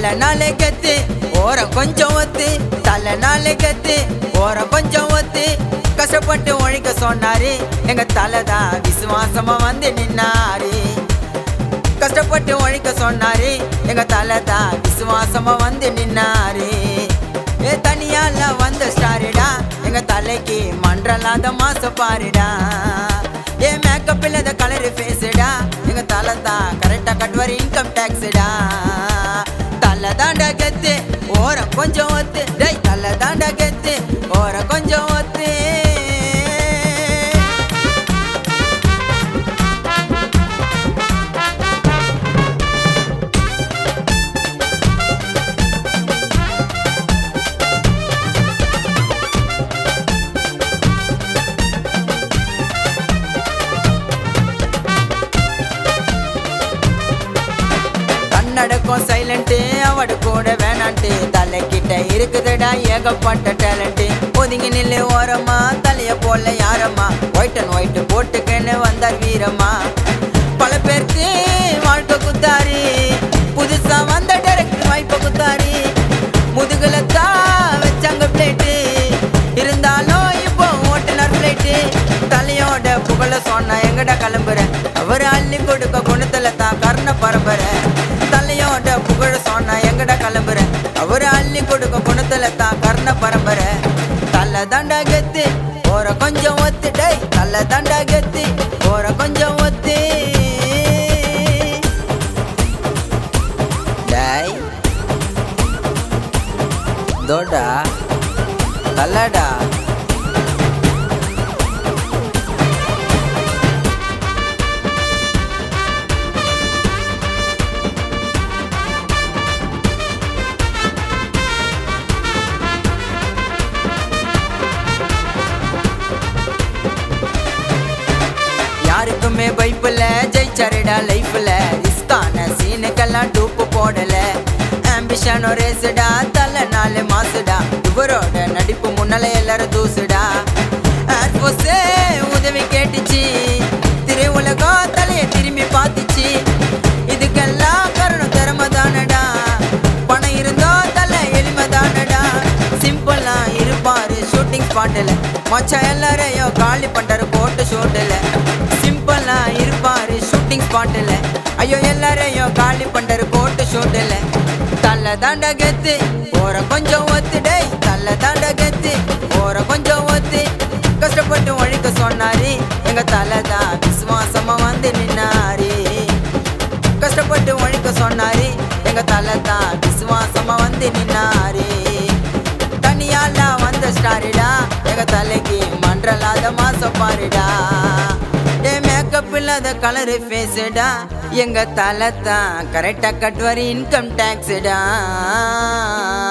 தலை நாளே கத்து ஓரம் கொஞ்சம் ஒத்து தலை நாளே கத்து ஓரம் கொஞ்சம் ஒத்து கஷ்டப்பட்டு ஒழிக்க சொன்னாரு எங்க தலைதான் விசுவாசமா வந்து நின்னாரு கஷ்டப்பட்டு ஒழிக்க சொன்னாரு எங்க தலைதான் விசுவாசமா வந்து நின்னாரு ஏ தனியால வந்த ஸ்டாரிடா எங்க தலைக்கு மன்றலாத மாச பாருடா ஏ மேக்கப் இல்லாத கலர் ஃபேஸுடா எங்க தலை தான் கரெக்டா கட்டுவார் இன்கம் டேக்ஸுடா தலை தாண்டா கெத்து ஓரம் கொஞ்சம் ஒத்து டேய் தலை தாண்டா கெத்து ஓரம் கொஞ்சம் ஒத்து கண்ணடக்கம் சைலண்ட் அவடு கூட வேணான்ட்டு தலைக்கிட்ட இருக்குதுடா ஏகப்பட்ட டேலண்ட் ஒதுங்கி நில்லு ஓரமா தலைய போல யாரம்மா ஒயிட் அண்ட் ஒயிட் போட்டுக்கன்னு வந்தார் வீரமா பல பேருக்கு வாழ்க்கை குத்தாரி புதுசா வந்த டைரக்ட் வாய்ப்பை குத்தாரி முதுகுல தான் வச்சாங்க பிளேட்டு இருந்தாலும் இப்போ ஓட்டுனர் பிளேட்டு தலையோட புகழ சொன்னா எங்கடா கிளம்புறேன் அவர் அள்ளி கொடுக்க குணத்துல தான் கர்ண பரம்பரை தலையோட புகழ சொன்னா எங்கடா கிளம்புறேன் அவர் அள்ளி கொடுக்க குணத்துல தான் கர்ண பரம்பரை தலை தண்டா கெத்து ஓர கொஞ்சம் ஒத்து டேய் தலை தண்டா கெத்து ஓர கொஞ்சம் ஒத்து டேய் தோடா தலடா யாருக்குமே பைப்பில் ஜெயிச்சாருடா லைஃப்ல ரிஸ்கான சீனுக்கெல்லாம் டூப்பு போடல ஆம்பிஷனோ ரேசுடா தலை நாலு மாசுடா இவரோட நடிப்பு முன்னால எல்லாரும் தூசுடா ஏர்ஃபோர்ஸே உதவி கேட்டுச்சு திரையுலகம் தலையை திரும்பி பார்த்துச்சு இதுக்கெல்லாம் காரணம் திறமை தானடா பணம் இருந்தோ தலை எளிமை தானடா சிம்பிளா இருப்பாரு ஷூட்டிங் ஸ்பாட்டில் மச்சான் எல்லாரையும் காலி பண்றாரு போட்டு ஷூட்டில் சிம்பிளா இருப்பாரு ஷூட்டிங் ஸ்பாட்டில் ஐயோ எல்லாரையும் காலி பண்றாரு போட்டு ஷூட்டில் தலை தாண்டா கெத்து ஓர கொஞ்சம் ஒத்து டேய் தலை தாண்டா கெத்து ஓர கொஞ்சம் ஒத்து கஷ்டப்பட்டு ஒழிக்க சொன்னாரு எங்க தலை தான் விசுவாசமா வந்து நின்னாரு கஷ்டப்பட்டு ஒழிக்க சொன்னாரு எங்க தலை தான் விசுவாசமா வந்து நின்னாரு தனியால வந்த ஸ்டாரிடா எங்க தலைக்கு மன்றலாத மாசம் பாருடா ஏ மேக்கப் இல்லாத கலரு ஃபேஸுடா எங்க தலை தான் கரெக்டா கட்டுவார் இன்கம் டேக்ஸுடா